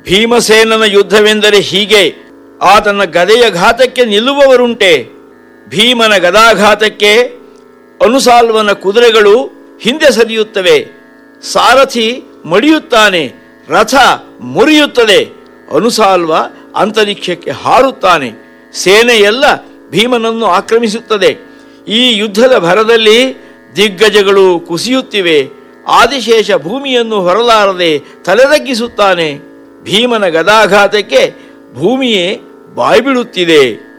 ಭೀಮಸೇನನ ಯುದ್ಧವೆಂದರೆ ಹೀಗೆ ಆತನ ಗದೆಯ ಘಾತಕ್ಕೆ ನಿಲ್ಲುವವರುಂಟೆ ಭೀಮನ ಗದಾಘಾತಕ್ಕೆ ಅನುಸಾಲ್ವನ ಕುದುರೆಗಳು ಹಿಂದೆ ಸರಿಯುತ್ತವೆ ಸಾರಥಿ ಮಡಿಯುತ್ತಾನೆ ರಥ ಮುರಿಯುತ್ತದೆ ಅನುಸಾಲ್ವ ಅಂತರಿಕ್ಷಕ್ಕೆ ಹಾರುತ್ತಾನೆ ಸೇನೆಯೆಲ್ಲ ಭೀಮನನ್ನು ಆಕ್ರಮಿಸುತ್ತದೆ ಈ ಯುದ್ಧದ ಭರದಲ್ಲಿ ದಿಗ್ಗಜಗಳು ಕುಸಿಯುತ್ತಿವೆ ಆದಿಶೇಷ ಭೂಮಿಯನ್ನು ಹೊರಲಾರದೆ ತಲೆದಗ್ಗಿಸುತ್ತಾನೆ ಭೀಮನ ಗದಾಘಾತಕ್ಕೆ ಭೂಮಿಯೇ ಬಾಯ್ಬಿಡುತ್ತಿದೆ